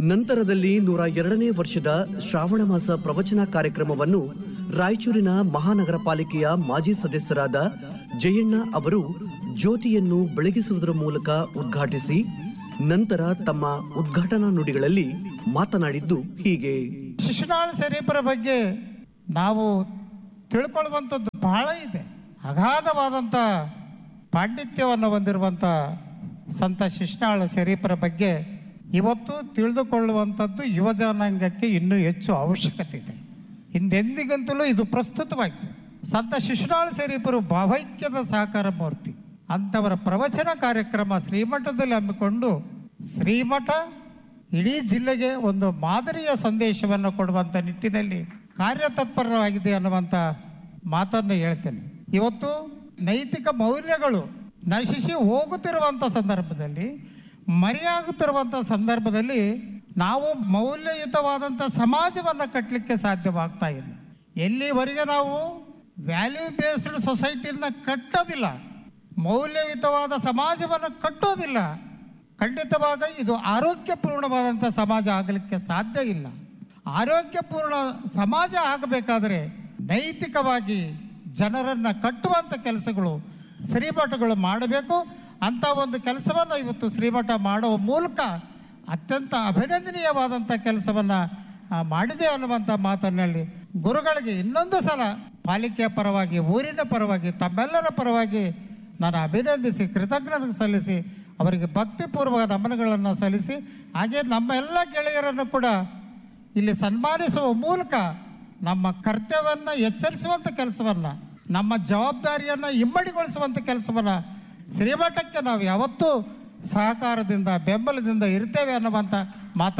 ನಂತರದಲ್ಲಿ ನೂರ ಎರಡನೇ ವರ್ಷದ ಶ್ರಾವಣ ಮಾಸ ಪ್ರವಚನ ಕಾರ್ಯಕ್ರಮವನ್ನು ರಾಯಚೂರಿನ ಮಹಾನಗರ ಪಾಲಿಕೆಯ ಮಾಜಿ ಸದಸ್ಯರಾದ ಜಯಣ್ಣ ಅವರು ಜ್ಯೋತಿಯನ್ನು ಬೆಳಗಿಸುವುದರ ಮೂಲಕ ಉದ್ಘಾಟಿಸಿ ನಂತರ ತಮ್ಮ ಉದ್ಘಾಟನಾ ನುಡಿಗಳಲ್ಲಿ ಮಾತನಾಡಿದ್ದು ಹೀಗೆ ಶಿಶುನಾಳ ಶರೀಫರ ಬಗ್ಗೆ ನಾವು ತಿಳ್ಕೊಳ್ಳುವಂಥದ್ದು ಬಹಳ ಇದೆ ಅಗಾಧವಾದಂಥ ಪಾಂಡಿತ್ಯವನ್ನು ಹೊಂದಿರುವಂಥ ಸಂತ ಶಿಶುನಾಳ ಶರೀಫರ ಬಗ್ಗೆ ಇವತ್ತು ತಿಳಿದುಕೊಳ್ಳುವಂಥದ್ದು ಯುವ ಜನಾಂಗಕ್ಕೆ ಇನ್ನೂ ಹೆಚ್ಚು ಅವಶ್ಯಕತೆ ಇದೆ ಹಿಂದೆಂದಿಗಂತಲೂ ಇದು ಪ್ರಸ್ತುತವಾಗಿದೆ ಸಂತ ಶಿಶುನಾಳ ಶರೀಫರು ಭಾವೈಕ್ಯದ ಸಹಕಾರ ಮೂರ್ತಿ ಅಂಥವರ ಪ್ರವಚನ ಕಾರ್ಯಕ್ರಮ ಶ್ರೀಮಠದಲ್ಲಿ ಹಮ್ಮಿಕೊಂಡು ಶ್ರೀಮಠ ಇಡೀ ಜಿಲ್ಲೆಗೆ ಒಂದು ಮಾದರಿಯ ಸಂದೇಶವನ್ನು ಕೊಡುವಂಥ ನಿಟ್ಟಿನಲ್ಲಿ ಕಾರ್ಯತತ್ಪರವಾಗಿದೆ ಅನ್ನುವಂಥ ಮಾತನ್ನು ಹೇಳ್ತೇನೆ ಇವತ್ತು ನೈತಿಕ ಮೌಲ್ಯಗಳು ನಶಿಸಿ ಹೋಗುತ್ತಿರುವಂಥ ಸಂದರ್ಭದಲ್ಲಿ ಮರೆಯಾಗುತ್ತಿರುವಂಥ ಸಂದರ್ಭದಲ್ಲಿ ನಾವು ಮೌಲ್ಯಯುತವಾದಂಥ ಸಮಾಜವನ್ನು ಕಟ್ಟಲಿಕ್ಕೆ ಸಾಧ್ಯವಾಗ್ತಾ ಇಲ್ಲ ಎಲ್ಲಿವರೆಗೆ ನಾವು ವ್ಯಾಲ್ಯೂ ಬೇಸ್ಡ್ ಸೊಸೈಟಿನ ಕಟ್ಟೋದಿಲ್ಲ ಮೌಲ್ಯಯುತವಾದ ಸಮಾಜವನ್ನು ಕಟ್ಟೋದಿಲ್ಲ ಖಂಡಿತವಾಗ ಇದು ಆರೋಗ್ಯಪೂರ್ಣವಾದಂಥ ಸಮಾಜ ಆಗಲಿಕ್ಕೆ ಸಾಧ್ಯ ಇಲ್ಲ ಆರೋಗ್ಯಪೂರ್ಣ ಸಮಾಜ ಆಗಬೇಕಾದರೆ ನೈತಿಕವಾಗಿ ಜನರನ್ನು ಕಟ್ಟುವಂಥ ಕೆಲಸಗಳು ಶ್ರೀಮಠಗಳು ಮಾಡಬೇಕು ಅಂಥ ಒಂದು ಕೆಲಸವನ್ನು ಇವತ್ತು ಶ್ರೀಮಠ ಮಾಡುವ ಮೂಲಕ ಅತ್ಯಂತ ಅಭಿನಂದನೀಯವಾದಂಥ ಕೆಲಸವನ್ನು ಮಾಡಿದೆ ಅನ್ನುವಂಥ ಮಾತನ್ನಲ್ಲಿ ಗುರುಗಳಿಗೆ ಇನ್ನೊಂದು ಸಲ ಪಾಲಿಕೆಯ ಪರವಾಗಿ ಊರಿನ ಪರವಾಗಿ ತಮ್ಮೆಲ್ಲರ ಪರವಾಗಿ ನಾನು ಅಭಿನಂದಿಸಿ ಕೃತಜ್ಞತೆ ಸಲ್ಲಿಸಿ ಅವರಿಗೆ ಭಕ್ತಿಪೂರ್ವಕ ನಮನಗಳನ್ನು ಸಲ್ಲಿಸಿ ಹಾಗೆ ನಮ್ಮ ಎಲ್ಲ ಗೆಳೆಯರನ್ನು ಕೂಡ ಇಲ್ಲಿ ಸನ್ಮಾನಿಸುವ ಮೂಲಕ ನಮ್ಮ ಕರ್ತವ್ಯವನ್ನು ಎಚ್ಚರಿಸುವಂಥ ಕೆಲಸವನ್ನು ನಮ್ಮ ಜವಾಬ್ದಾರಿಯನ್ನು ಇಮ್ಮಡಿಗೊಳಿಸುವಂಥ ಕೆಲಸವನ್ನು ಶ್ರೀಮಠಕ್ಕೆ ನಾವು ಯಾವತ್ತೂ ಸಹಕಾರದಿಂದ ಬೆಂಬಲದಿಂದ ಇರ್ತೇವೆ ಅನ್ನುವಂಥ ಮಾತನ್ನು